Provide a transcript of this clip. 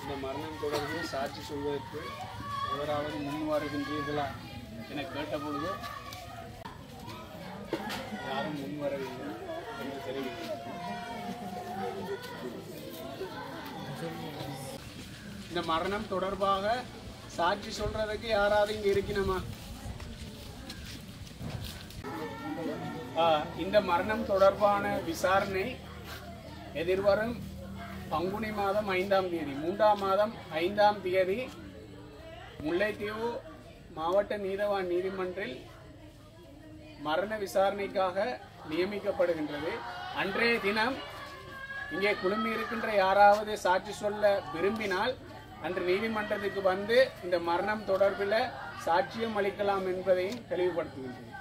இந்த மரணம் தொடர்பில் சாட்சி சொல்வதற்கு எவராவது முன் வருகின்றீர்களா என கேட்ட பொழுது யாரும் முன் வரவில்லை என்று தெரிவிக்கின்றனர் இந்த மரணம் தொடர்பாக சாட்சி சொல்றதுக்கு யாராவது இங்க இருக்கணுமா ஆ, இந்த மரணம் தொடர்பான விசாரணை எதிர்வரும் பங்குனி மாதம் ஐந்தாம் தேதி மூன்றாம் மாதம் ஐந்தாம் தேதி முல்லைத்தீவு மாவட்ட நீதவான் நீதிமன்றில் மரண விசாரணைக்காக நியமிக்கப்படுகின்றது அன்றைய தினம் இங்கே குழுமி இருக்கின்ற யாராவது சாட்சி சொல்ல விரும்பினால் அன்று நீதிமன்றத்துக்கு வந்து இந்த மரணம் தொடர்பில் சாட்சியம் அளிக்கலாம் என்பதையும் தெளிவுபடுத்துகின்றேன்